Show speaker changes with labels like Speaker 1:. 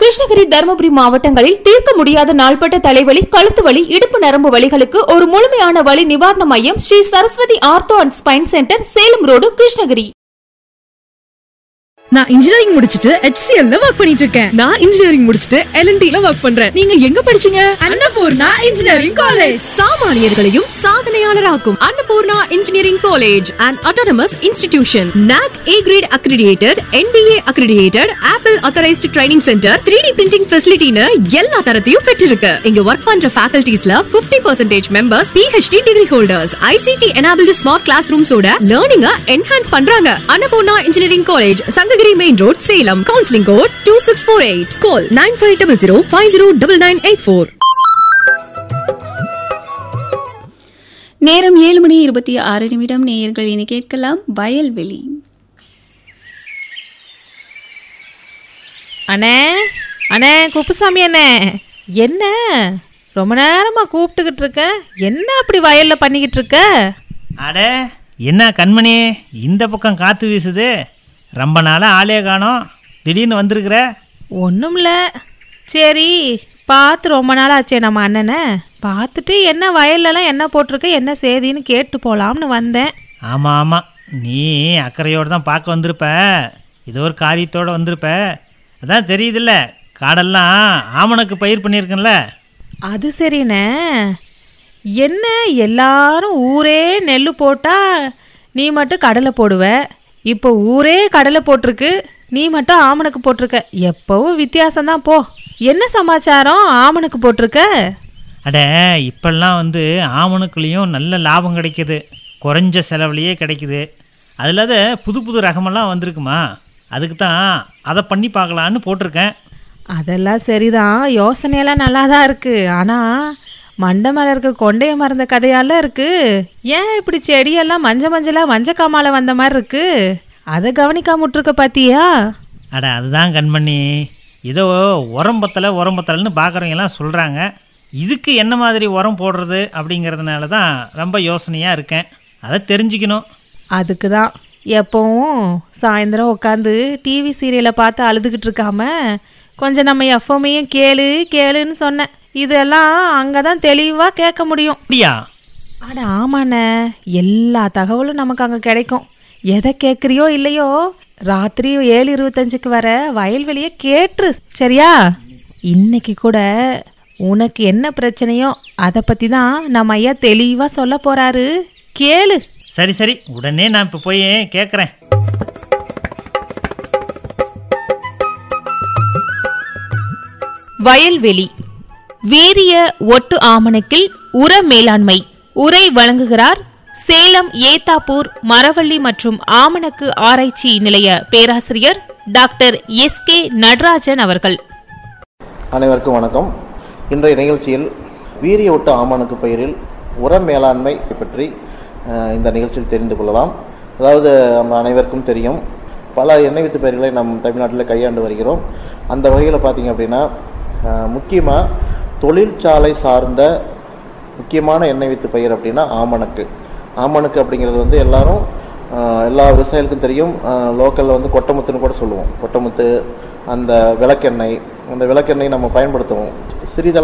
Speaker 1: கிருஷ்ணகிரி தருமபுரி மாவட்டங்களில் தீர்க்க முடியாத நாள்பட்ட தலைவலி கழுத்து வலி இடுப்பு நரம்பு வலிகளுக்கு ஒரு முழுமையான வலி நிவாரண மையம் Sri Saraswathi ortho and spine centre Salem road Krishnagiri
Speaker 2: நான் இன்ஜினியரிங் முடிச்சிட்டு HCL ல ஒர்க் பண்ணிட்டு இருக்கேன்
Speaker 3: நான் இன்ஜினியரிங் முடிச்சிட்டு LNT ல ஒர்க் பண்றேன்
Speaker 2: நீங்க எங்க படிச்சீங்க அன்னபூர்ணா இன்ஜினியரிங் காலேஜ்
Speaker 3: சாமானியர்களையும் சாதனையாளராக்கும் Annapoorna engineering college and autonomous institution NAC A grade accredited NBA accredited Apple authorized training centre 3D printing ஃபெசிலிட்டின்னு எல்லா தரத்தையும் பெற்றிருக்கு இங்க ஒர்க் பண்ற ஃபேக்கல்டிஸ்ல 50% percentage members PhD degree holders ICT enabled smart class ரூம்ஸோட லேர்னிங்க என்ஹான்ஸ் பண்றாங்க Annapoorna engineering college Sankagiri main road Salem counselling code two six four eight call nine five double zero five zero double nine eight four
Speaker 4: நேரம் ஏழு மணி இருபத்தி ஆறு நிமிடம் நேயர்கள் இனி கேட்கலாம் வயல்வெளி
Speaker 5: அண்ணே அண்ணே குப்புசாமி அண்ணே என்ன ரொம்ப நேரமா கூப்பிட்டுக்கிட்டு இருக்க என்ன அப்படி வயல்ல பண்ணிக்கிட்டு இருக்க
Speaker 6: அட என்ன கண்மணி இந்த பக்கம் காற்று வீசுது ரொம்ப நாளாக ஆளே காணோம் திடீர்னு வந்திருக்கிற
Speaker 5: ஒன்றும்ல சரி பார்த்து ரொம்ப நாள் ஆச்சே நம்ம அண்ணனை பார்த்துட்டு என்ன வயல்லலாம் என்ன போட்டிருக்க என்ன செய்தின்னு கேட்டு போகலாம்னு வந்தேன்
Speaker 6: ஆமாம் ஆமாம் நீ அக்கறையோடு தான் பார்க்க வந்திருப்ப ஏதோ ஒரு காரியத்தோடு வந்திருப்ப அதான் தெரியுதுல்ல காடெல்லாம் ஆமணக்கு பயிர் பண்ணியிருக்கேன்ல
Speaker 5: அது சரிண்ணே என்ன எல்லாரும் ஊரே நெல் போட்டா நீ மட்டும் கடலை போடுவ இப்போ ஊரே கடலை போட்டிருக்கு நீ மட்டும் ஆமணக்கு போட்டிருக்க எப்பவும் வித்தியாசம்தான் போ என்ன சமாச்சாரம் ஆமணக்கு போட்டிருக்க
Speaker 6: அட இப்பெல்லாம் வந்து ஆமணக்குலேயும் நல்ல லாபம் கிடைக்குது குறைஞ்ச செலவுலையே கிடைக்குது அது இல்லாத புது புது ரகமெல்லாம் வந்திருக்குமா அதுக்கு தான் அதை பண்ணி பார்க்கலான்னு போட்டிருக்கேன்
Speaker 5: அதெல்லாம் சரிதான் யோசனையெல்லாம் நல்லா தான் இருக்கு ஆனா மண்டை மேல இருக்க கொண்டைய மறந்த கதையால இருக்கு ஏன் இப்படி செடியெல்லாம் மஞ்ச மஞ்சளா மஞ்ச காமால வந்த மாதிரி இருக்கு அதை கவனிக்காம விட்டுருக்க பாத்தியா
Speaker 6: அட அதுதான் கண்மணி ஏதோ உரம் பத்தலை உரம் பத்தலைன்னு பார்க்குறவங்க எல்லாம் சொல்கிறாங்க இதுக்கு என்ன மாதிரி உரம் போடுறது அப்படிங்கிறதுனால தான் ரொம்ப யோசனையாக இருக்கேன் அதை தெரிஞ்சுக்கணும்
Speaker 5: அதுக்கு தான் எப்பவும் சாயந்தரம் உட்காந்து டிவி சீரியலை பார்த்து அழுதுகிட்டு இருக்காம கொஞ்சம் நம்ம எஃப்எம்மையும் கேளு கேளுன்னு சொன்னேன் இதெல்லாம் அங்கே தான் தெளிவாக கேட்க முடியும்
Speaker 6: அப்படியா
Speaker 5: அட ஆமாண்ணே எல்லா தகவலும் நமக்கு அங்கே கிடைக்கும் எதை கேட்குறியோ இல்லையோ ராத்திரி ஏழு இருபத்தஞ்சுக்கு வர வயல்வெளியை கேட்டுரு சரியா இன்னைக்கு கூட உனக்கு என்ன பிரச்சனையோ அதை பற்றி தான் நம்ம ஐயா தெளிவாக சொல்ல போறாரு கேளு
Speaker 6: சரி சரி உடனே நான் இப்போ போய் கேட்குறேன்
Speaker 1: வயல்வெளி வீரிய ஒட்டு ஆமணக்கில் உர மேலாண்மை உரை வழங்குகிறார் சேலம் ஏத்தாப்பூர் மரவள்ளி மற்றும் ஆமணக்கு ஆராய்ச்சி நிலைய பேராசிரியர் டாக்டர் எஸ் கே நடராஜன் அவர்கள்
Speaker 7: அனைவருக்கும் வணக்கம் இன்றைய நிகழ்ச்சியில் வீரிய ஒட்டு ஆமணக்கு பயிரில் உர மேலாண்மை பற்றி அஹ், இந்த நிகழ்ச்சியில் தெரிந்து கொள்ளலாம் அதாவது நம்ம அனைவருக்கும் தெரியும் பல எண்ணெய் வித்து பயிர்களை நம் தமிழ்நாட்டில் கையாண்டு வருகிறோம் அந்த வகையில் பார்த்தீங்க அப்படின்னா முக்கியமாக தொழிற்சாலை சார்ந்த முக்கியமான எண்ணெய் வித்து பயிர் அப்படின்னா ஆமணக்கு ஆமணக்கு அப்படிங்கிறது வந்து எல்லாரும் ஆஹ், எல்லா விவசாயிகளுக்கும் தெரியும் லோக்கலில் வந்து கொட்டமுத்துன்னு கூட சொல்லுவோம் கொட்டமுத்து அந்த விளக்கெண்ணெய் அந்த விளக்கெண்ணெய் நம்ம பயன்படுத்துவோம் சிறிதளவு